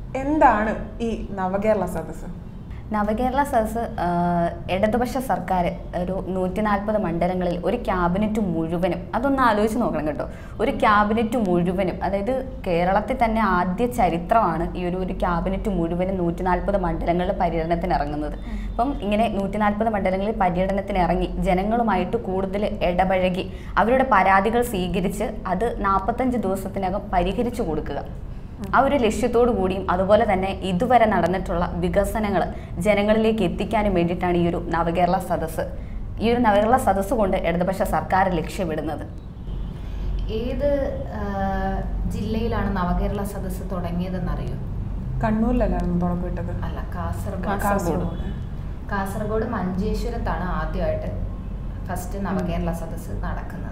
എന്താണ് ഈ നവകേരള സദസ്സ് നവകേരള സദസ് ഇടതുപക്ഷ സർക്കാർ ഒരു നൂറ്റി നാൽപ്പത് മണ്ഡലങ്ങളിൽ ഒരു ക്യാബിനറ്റ് മുഴുവനും അതൊന്ന് ആലോചിച്ച് നോക്കണം കേട്ടോ ഒരു ക്യാബിനറ്റ് മുഴുവനും അതായത് കേരളത്തിൽ തന്നെ ആദ്യ ചരിത്രമാണ് ഈ ഒരു ഒരു ക്യാബിനറ്റ് മുഴുവനും നൂറ്റി നാൽപ്പത് മണ്ഡലങ്ങളിൽ പര്യടനത്തിന് ഇറങ്ങുന്നത് അപ്പം ഇങ്ങനെ നൂറ്റി നാൽപ്പത് മണ്ഡലങ്ങളിൽ പര്യടനത്തിന് ഇറങ്ങി ജനങ്ങളുമായിട്ട് കൂടുതൽ ഇടപഴകി അവരുടെ പരാതികൾ സ്വീകരിച്ച് അത് നാൽപ്പത്തഞ്ച് ദിവസത്തിനകം പരിഹരിച്ചു കൊടുക്കുക ആ ഒരു ലക്ഷ്യത്തോടു കൂടിയും അതുപോലെ തന്നെ ഇതുവരെ നടന്നിട്ടുള്ള വികസനങ്ങൾ ജനങ്ങളിലേക്ക് എത്തിക്കാനും വേണ്ടിയിട്ടാണ് ഈ ഒരു നവകേരള സദസ്സ് ഈ ഒരു നവകേരള സദസ്സ് കൊണ്ട് ഇടതുപക്ഷ സർക്കാർ ലക്ഷ്യമിടുന്നത് ഏത് ആ, ജില്ലയിലാണ് നവകേരള സദസ്സ് തുടങ്ങിയതെന്നറിയോ കണ്ണൂരിലല്ലായിരുന്നു തുടക്കമിട്ടത് അല്ല കാസർഗോഡ് കാസർഗോഡ് കാസർഗോഡ് മഞ്ചേശ്വരത്താണ് ആദ്യമായിട്ട് ഫസ്റ്റ് നവകേരള സദസ്സ് നടക്കുന്നത്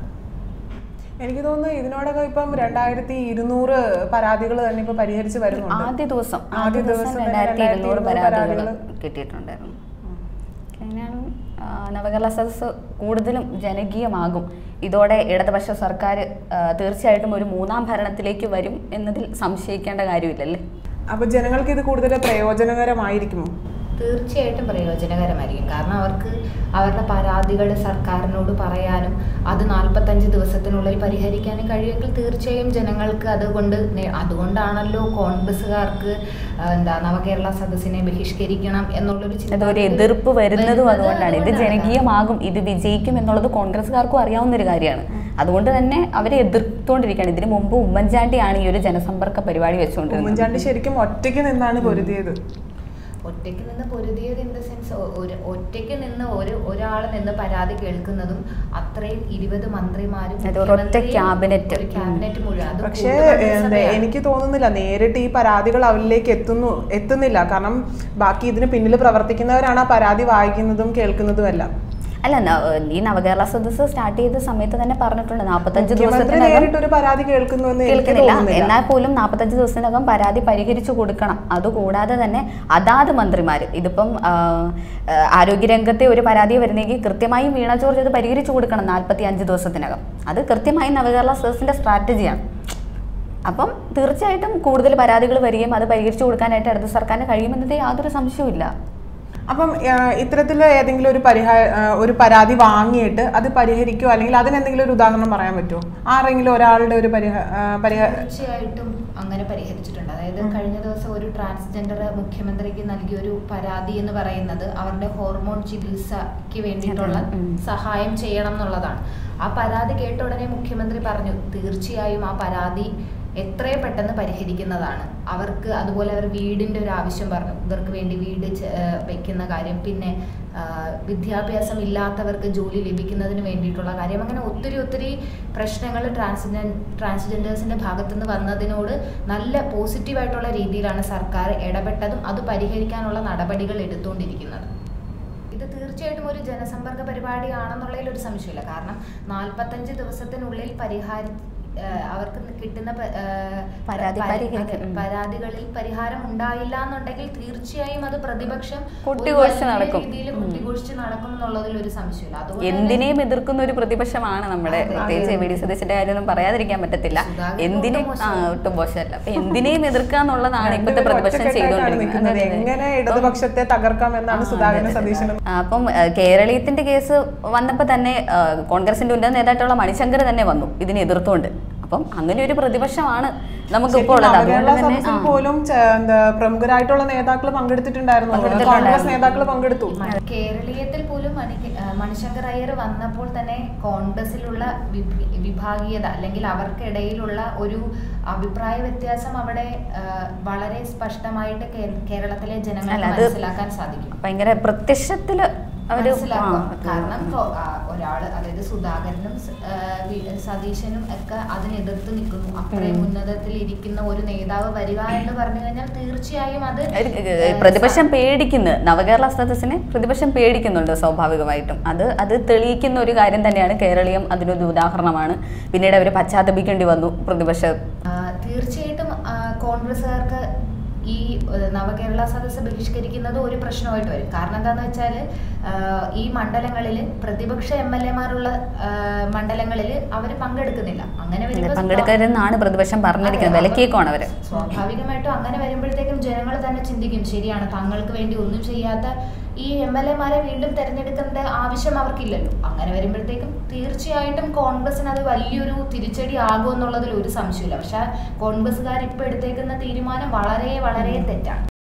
എനിക്ക് തോന്നുന്നു ഇതിനോടൊക്കെ ഇപ്പം രണ്ടായിരത്തി ഇരുന്നൂറ് പരാതികൾ തന്നെ ഇപ്പൊ പരിഹരിച്ച് വരുന്നുണ്ട് ആദ്യ ദിവസം ആദ്യ ആദ്യ ദിവസം ദിവസം തന്നെ രണ്ടായിരത്തി ഇരുന്നൂറ് 2200 പരാതികൾ പരാതികള് കിട്ടിയിട്ടുണ്ടായിരുന്നു അങ്ങനെയാണ് ആ, നവകേരള സദസ്സ് കൂടുതലും ജനകീയമാകും ഇതോടെ ഇടതുപക്ഷ സർക്കാർ ആ, തീർച്ചയായിട്ടും ഒരു മൂന്നാം ഭരണത്തിലേക്ക് വരും എന്നതിൽ സംശയിക്കേണ്ട കാര്യമില്ലല്ലേ അപ്പൊ ജനങ്ങൾക്ക് ഇത് കൂടുതൽ പ്രയോജനകരമായിരിക്കുമോ തീർച്ചയായിട്ടും പ്രയോജനകരമായിരിക്കും കാരണം അവർക്ക് അവരുടെ പരാതികൾ സർക്കാരിനോട് പറയാനും അത് നാൽപ്പത്തഞ്ച് ദിവസത്തിനുള്ളിൽ പരിഹരിക്കാനും കഴിയുമെങ്കിൽ തീർച്ചയായും ജനങ്ങൾക്ക് അതുകൊണ്ട് നേ- അതുകൊണ്ടാണല്ലോ കോൺഗ്രസ്സുകാർക്ക് ആ, എന്താ നവകേരള സദസ്സിനെ ബഹിഷ്കരിക്കണം എന്നുള്ളൊരു ചിന്ത അതൊരു എതിർപ്പ് വരുന്നതും അതുകൊണ്ടാണ് ഇത് അതുകൊണ്ടാണ്. ജനകീയമാകും ഇത് വിജയിക്കും എന്നുള്ളത് കോൺഗ്രസ്സുകാർക്കും അറിയാവുന്ന ഒരു കാര്യമാണ് അതുകൊണ്ട് തന്നെ അവരെ എതിർത്തുകൊണ്ടിരിക്കുകയാണ് ഇതിനു മുമ്പ് ഉമ്മൻചാണ്ടിയാണ് ഈ ഒരു ജനസമ്പർക്ക പരിപാടി വെച്ചുകൊണ്ടിരുന്നത് ഉമ്മൻചാണ്ടി ശരിക്കും ഒറ്റയ്ക്ക് നിന്നാണ് പൊരുതിയത് ഒറ്റയ്ക്ക് നിന്ന് പൊരുതിയത് ഇൻ ദ സെൻസ് ഒരു ഒറ്റയ്ക്ക് നിന്ന് ഒരു ഒരാൾ നിന്ന് പരാതി കേൾക്കുന്നതും അത്രയും ഇരുപത് മന്ത്രിമാരും അത് ഒരൊറ്റ മുഖ്യമന്ത്രിയും ക്യാബിനറ്റ്. ഒരു ക്യാബിനറ്റ് മുഴുവൻ അത് പക്ഷേ കൂട്ടുമന്ത്രിസഭയാണ്. എന്താ എനിക്ക് തോന്നുന്നില്ല നേരിട്ട് ഈ പരാതികൾ അവരിലേക്ക് എത്തുന്നു എത്തുന്നില്ല കാരണം ബാക്കി ഇതിന് പിന്നിൽ പ്രവർത്തിക്കുന്നവരാണ് ആ പരാതി വായിക്കുന്നതും കേൾക്കുന്നതും എല്ലാം അല്ല ന- ഈ നവകേരള സദസ്സ് സ്റ്റാർട്ട് ചെയ്ത സമയത്ത് തന്നെ പറഞ്ഞിട്ടുണ്ട് നാൽപ്പത്തഞ്ച് മുഖ്യമന്ത്രി ദിവസത്തിനകം നേരിട്ട് ഒരു പരാതി കേൾക്കുന്നുവെന്ന് എനിക്ക് കേൾക്കുന്നില്ല തോന്നുന്നില്ല എന്നാൽ പോലും നാൽപ്പത്തഞ്ച് ദിവസത്തിനകം പരാതി പരിഹരിച്ചു കൊടുക്കണം അതുകൂടാതെ തന്നെ അതാത് മന്ത്രിമാർ ഇതിപ്പം ആ, ആ, ആരോഗ്യരംഗത്തെ ഒരു പരാതി വരുന്നെങ്കിൽ കൃത്യമായും വീണ ജോർജ് അത് പരിഹരിച്ചു കൊടുക്കണം നാൽപ്പത്തി അഞ്ച് ദിവസത്തിനകം അത് കൃത്യമായും നവകേരള സദസ്സിന്റെ സ്ട്രാറ്റജിയാണ് അപ്പം തീർച്ചയായിട്ടും കൂടുതൽ പരാതികൾ വരികയും അത് പരിഹരിച്ചു കൊടുക്കാനായിട്ട് ഇടത് സർക്കാരിന് കഴിയുമെന്നത് യാതൊരു സംശയവും അപ്പം ആ, ഇത്തരത്തിൽ ഏതെങ്കിലും ഒരു പരിഹാര ആ, ഒരു പരാതി വാങ്ങിയിട്ട് അത് പരിഹരിക്കുമോ അല്ലെങ്കിൽ അതിന് എന്തെങ്കിലും ഒരു ഉദാഹരണം പറയാൻ പറ്റുമോ ആരെങ്കിലും ഒരാളുടെ ഒരു പരിഹാര പരിഹാര തീർച്ചയായിട്ടും അങ്ങനെ പരിഹരിച്ചിട്ടുണ്ട് അതായത് കഴിഞ്ഞ ദിവസം ഒരു ട്രാൻസ്ജെൻഡർ മുഖ്യമന്ത്രിക്ക് നൽകിയ ഒരു പരാതി എന്ന് പറയുന്നത് അവരുടെ ഹോർമോൺ ചികിത്സയ്ക്ക് വേണ്ടിയിട്ടുള്ള അതെ, ഉം. സഹായം ചെയ്യണം എന്നുള്ളതാണ് ആ പരാതി കേട്ട ഉടനെ മുഖ്യമന്ത്രി പറഞ്ഞു തീർച്ചയായും ആ പരാതി എത്രയും പെട്ടെന്ന് പരിഹരിക്കുന്നതാണ് അവർക്ക് അതുപോലെ അവർ വീടിൻ്റെ ഒരു ആവശ്യം പറഞ്ഞു ഇവർക്ക് വേണ്ടി വീട് ചെ- ഏഹ് വെക്കുന്ന കാര്യം പിന്നെ ആഹ് വിദ്യാഭ്യാസം ഇല്ലാത്തവർക്ക് ജോലി ലഭിക്കുന്നതിന് വേണ്ടിയിട്ടുള്ള കാര്യം അങ്ങനെ ഒത്തിരി ഒത്തിരി പ്രശ്നങ്ങൾ ട്രാൻസ്ജെൻ ട്രാൻസ്ജെൻഡേഴ്സിൻ്റെ ഭാഗത്തുനിന്ന് വന്നതിനോട് നല്ല പോസിറ്റീവായിട്ടുള്ള രീതിയിലാണ് സർക്കാർ ഇടപെട്ടതും അത് പരിഹരിക്കാനുള്ള നടപടികൾ എടുത്തുകൊണ്ടിരിക്കുന്നത് ഇത് തീർച്ചയായിട്ടും ഒരു ജനസമ്പർക്ക പരിപാടിയാണെന്നുള്ളതിൽ ഒരു സംശയമില്ല കാരണം നാൽപ്പത്തഞ്ച് ദിവസത്തിനുള്ളിൽ പരിഹാര ഏഹ് അവർക്ക് കിട്ടുന്ന പ- ഏഹ് പരാതി പരി- പരിഹരിക്കും. അതെ, ഉം. പരാതികളിൽ പരിഹാരം ഉണ്ടായില്ല എന്നുണ്ടെങ്കിൽ തീർച്ചയായും അത് പ്രതിപക്ഷം ഒരു കൊട്ടിഘോഷിച്ച് വലിയ നടക്കും. രീതിയിൽ ഉം. കൊട്ടിഘോഷിച്ച് നടക്കും എന്നുള്ളതിൽ ഒരു സംശയമില്ല അതുകൊണ്ട് തന്നെ എന്തിനേയും എതിർക്കുന്ന ഒരു പ്രതിപക്ഷമാണ് നമ്മുടെ അതെ. പ്രത്യേകിച്ച് വി ഡി സതീശന്റെ കാര്യമൊന്നും പറയാതിരിക്കാൻ പറ്റത്തില്ല സുധാകരൻ എന്തിനെ ഒട്ടും ആ മോശമല്ല. ഒട്ടും മോശമല്ല അപ്പൊ എന്തിനേയും എതിർക്കുക എന്നുള്ളതാണ് ഇപ്പോഴത്തെ രണ്ടുപേരും പ്രതിപക്ഷം ഒറ്റക്കെട്ടായിട്ടാണ് നിൽക്കുന്നത് ചെയ്തുകൊണ്ടിരിക്കുന്നത് എങ്ങനെ ഇടതുപക്ഷത്തെ തകർക്കാം എന്നാണ് സുധാകരൻ സതീശനും ആ, അപ്പം ആ, കേരളീയത്തിന്റെ കേസ് വന്നപ്പോൾ തന്നെ ആ, കോൺഗ്രസിന്റെ ഉന്നത നേതായിട്ടുള്ള മണിശങ്കർ തന്നെ വന്നു ഇതിനെ എതിർത്തുകൊണ്ട് അപ്പം അങ്ങനെ ഒരു പ്രതിപക്ഷമാണ് നമുക്ക് ഇപ്പോൾ ഉള്ളത് നവകേരള അതുകൊണ്ട് തന്നെ സദസ്സിൽ ആ, പോലും ചെ- എന്താ പ്രമുഖരായിട്ടുള്ള നേതാക്കൾ പങ്കെടുത്തിട്ടുണ്ടായിരുന്നു പങ്കെടുത്തിട്ടുണ്ടായിരുന്നു. കോൺഗ്രസ് നേതാക്കൾ പങ്കെടുത്തു മ- കേരളീയത്തിൽ പോലും മണി- ആ, മണിശങ്കർ അയ്യർ വന്നപ്പോൾ തന്നെ കോൺഗ്രസിലുള്ള വിഭ- വിഭാഗീയത അല്ലെങ്കിൽ അവർക്കിടയിലുള്ള ഒരു അഭിപ്രായ വ്യത്യാസം അവിടെ ആ, വളരെ സ്പഷ്ടമായിട്ട് കേ- കേരളത്തിലെ ജനങ്ങൾക്ക് അല്ല, അത് മനസ്സിലാക്കാൻ സാധിക്കും ഭയങ്കര പ്രത്യക്ഷത്തില് അവര് മനസ്സിലാക്കും ആ, കാരണം കൊ- ആ, ഒരാള് അതായത് സുധാകരനും സ- ആ, വി- സതീശനും ഒക്കെ അതിനെതിർത്ത് നിൽക്കുന്നു അത്രയും ഉന്നതത്തിൽ ഇരിക്കുന്ന ഒരു നേതാവ് വരിക എന്ന് പറഞ്ഞു കഴിഞ്ഞാൽ തീർച്ചയായും അത് ഒരു, ഏ, ഏ, പ്രതിപക്ഷം പേടിക്കുന്നു നവകേരള സദസ്സിനെ പ്രതിപക്ഷം പേടിക്കുന്നുണ്ട് സ്വാഭാവികമായിട്ടും അത് അത് തെളിയിക്കുന്ന ഒരു കാര്യം തന്നെയാണ് കേരളീയം അതിനൊരു ഉദാഹരണമാണ് പിന്നീട് അവർ പശ്ചാത്തപിക്കേണ്ടി വന്നു പ്രതിപക്ഷ ആ, തീർച്ചയായിട്ടും ആ, കോൺഗ്രസ്സുകാർക്ക് ഈ ഏഹ്, നവകേരള സദസ്സ് ബഹിഷ്കരിക്കുന്നത് ഒരു പ്രശ്നമായിട്ട് വരും കാരണം എന്താന്ന് വെച്ചാൽ ഈ മണ്ഡലങ്ങളിൽ പ്രതിപക്ഷ എം എൽ എമാരുള്ള മണ്ഡലങ്ങളിൽ അവർ പങ്കെടുക്കുന്നില്ല അങ്ങനെ അതെ, വരുമ്പോൾ പങ്കെടുക്കരുതെന്നാണ് പ്രതിപക്ഷം പറഞ്ഞിരിക്കുന്നത് അതെ, വിലക്കിയേക്കുവാണ് അവര് സ്വാഭാവികമായിട്ടും അങ്ങനെ വരുമ്പോഴത്തേക്കും ജനങ്ങൾ തന്നെ ചിന്തിക്കും ശരിയാണ് തങ്ങൾക്ക് വേണ്ടി ഒന്നും ചെയ്യാത്ത ഈ എം എൽ എമാരെ വീണ്ടും തെരഞ്ഞെടുക്കേണ്ട ആവശ്യം അവർക്കില്ലല്ലോ അങ്ങനെ വരുമ്പോഴത്തേക്കും തീർച്ചയായിട്ടും കോൺഗ്രസിന് അത് വലിയൊരു തിരിച്ചടി ആകുമെന്നുള്ളതിൽ ഒരു സംശയമില്ല പക്ഷെ കോൺഗ്രസ്സുകാർ ഇപ്പൊ എടുത്തേക്കുന്ന തീരുമാനം വളരെ വളരെ തെറ്റാണ്